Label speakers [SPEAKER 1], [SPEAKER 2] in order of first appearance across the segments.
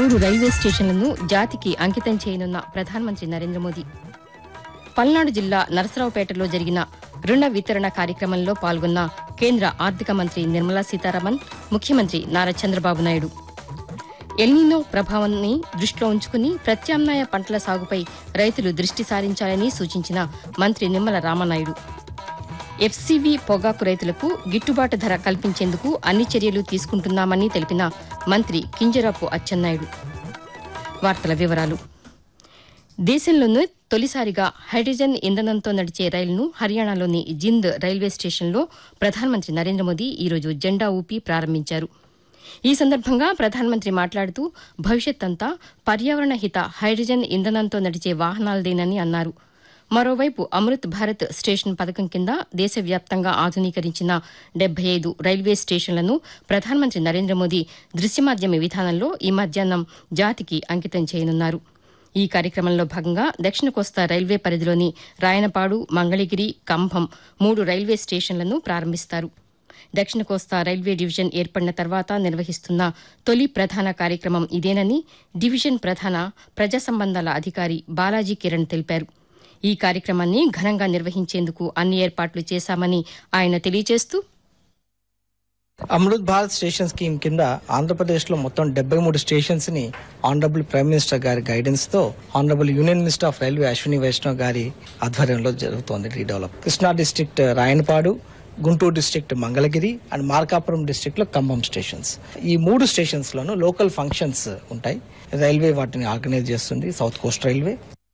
[SPEAKER 1] మూడు రైల్వే స్టేషన్లను జాతికి అంకితం చేయనున్న ప్రధానమంత్రి నరేంద్ర మోదీ పల్నాడు జిల్లా నరసరావుపేటలో జరిగిన రుణ వితరణ కార్యక్రమంలో పాల్గొన్న కేంద్ర ఆర్థిక మంత్రి నిర్మలా సీతారామన్ ముఖ్యమంత్రి నారా చంద్రబాబు నాయుడు ఎల్నినో ప్రభావాన్ని దృష్టిలో ఉంచుకుని ప్రత్యామ్నాయ పంటల సాగుపై రైతులు దృష్టి సారించాలని సూచించిన మంత్రి నిమ్మల రామనాయుడు ఎఫ్సీవీ పొగాకు రైతులకు గిట్టుబాటు ధర కల్పించేందుకు అన్ని చర్యలు తీసుకుంటున్నామని తెలిపిన మంత్రి కింజరాపు అచ్చెన్నాయుడు వార్తల వివరాలు దేశంలోనే తొలిసారిగా హైడ్రోజన్ ఇంధనంతో నడిచే రైలును హర్యానాలోని జింద్ రైల్వే స్టేషన్లో ప్రధానమంత్రి నరేంద్ర మోదీ ఈరోజు జెండా ఊపి ప్రారంభించారు ఈ సందర్భంగా ప్రధానమంత్రి మాట్లాడుతూ భవిష్యత్ అంతా పర్యావరణ హిత హైడ్రోజన్ ఇంధనంతో నడిచే వాహనాలదేనని అన్నారు మరోవైపు అమృత్ భారత్ స్టేషన్ పథకం కింద దేశవ్యాప్తంగా ఆధునీకరించిన డెబ్బై ఐదు రైల్వే స్టేషన్లను ప్రధానమంత్రి నరేంద్ర మోదీ దృశ్యమాధ్యమ విధానంలో ఈ మధ్యాహ్నం జాతికి అంకితం చేయనున్నారు ఈ కార్యక్రమంలో భాగంగా దక్షిణ కోస్తా రైల్వే పరిధిలోని రాయనపాడు మంగళగిరి కంభం మూడు రైల్వే స్టేషన్లను ప్రారంభిస్తారు దక్షిణ కోస్తా రైల్వే డివిజన్ ఏర్పడిన తర్వాత నిర్వహిస్తున్న తొలి ప్రధాన కార్యక్రమం ఇదేనని డివిజన్ ప్రధాన ప్రజా సంబంధాల అధికారి బాలాజీ కిరణ్ తెలిపారు ఈ కార్యక్రమాన్ని ఘనంగా నిర్వహించేందుకు అన్ని ఏర్పాట్లు చేశామని ఆయన తెలియజేస్తూ
[SPEAKER 2] అమృత్ భారత్ స్టేషన్ స్కీమ్ కింద ఆంధ్రప్రదేశ్ లో మొత్తం డెబ్బై మూడు స్టేషన్స్ ని ఆనరబుల్ ప్రైమ్ మినిస్టర్ గారి గైడెన్స్ తో honourable union minister of railway Ashwini Vaishnaw గారి ఆధ్వర్యంలో జరుగుతోంది redevelop Krishna district Rayanapadu Guntur district Mangalagiri and Markapuram district లో ఖమ్మం స్టేషన్స్ ఈ మూడు స్టేషన్స్ లోను లోకల్ ఫంక్షన్స్ ఉంటాయి రైల్వే వాటిని ఆర్గనైజ్ చేస్తుంది సౌత్ కోస్ట్ రైల్వే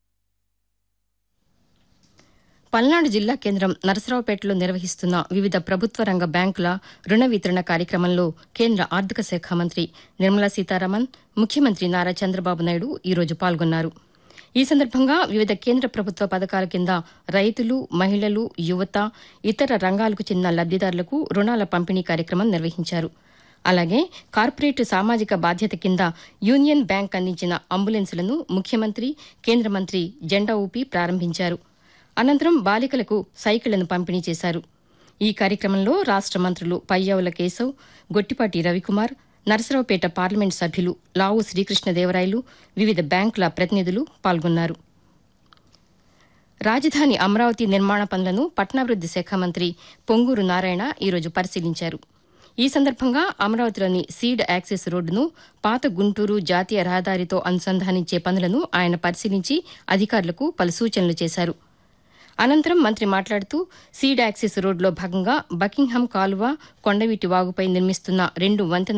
[SPEAKER 1] పల్నాడు జిల్లా కేంద్రం నరసరావుపేటలో నిర్వహిస్తున్న వివిధ ప్రభుత్వ రంగ బ్యాంకుల రుణ వితరణ కార్యక్రమంలో కేంద్ర ఆర్థిక శాఖ మంత్రి నిర్మలా సీతారామన్ ముఖ్యమంత్రి నారా చంద్రబాబు నాయుడు ఈరోజు పాల్గొన్నారు ఈ సందర్భంగా వివిధ కేంద్ర ప్రభుత్వ పథకాల కింద రైతులు మహిళలు యువత ఇతర రంగాలకు చెందిన లబ్దిదారులకు రుణాల పంపిణీ కార్యక్రమం నిర్వహించారు అలాగే కార్పొరేట్ సామాజిక బాధ్యత కింద యూనియన్ బ్యాంక్ అందించిన అంబులెన్సులను ముఖ్యమంత్రి కేంద్ర మంత్రి జెండా ఊపి ప్రారంభించారు అనంతరం బాలికలకు సైకిళ్లను పంపిణీ చేశారు ఈ కార్యక్రమంలో రాష్ట మంత్రులు పయ్యావుల కేశవ్ గొట్టిపాటి రవికుమార్ నరసరావుపేట పార్లమెంట్ సభ్యులు లావు శ్రీకృష్ణదేవరాయలు వివిధ బ్యాంకుల ప్రతినిధులు పాల్గొన్నారు రాజధాని అమరావతి నిర్మాణ పనులను పట్టణాభివృద్ది శాఖ మంత్రి పొంగూరు నారాయణ ఈరోజు పరిశీలించారు ఈ సందర్భంగా అమరావతిలోని సీడ్ యాక్సెస్ రోడ్డును పాత గుంటూరు జాతీయ రహదారితో అనుసంధానించే పనులను ఆయన పరిశీలించి అధికారులకు పలు సూచనలు చేశారు అనంతరం మంత్రి మాట్లాడుతూ సీడ్ యాక్సిస్ రోడ్లో భాగంగా బకింగ్హామ్ కాలువ కొండవీటి వాగుపై నిర్మిస్తున్న రెండు వంతెన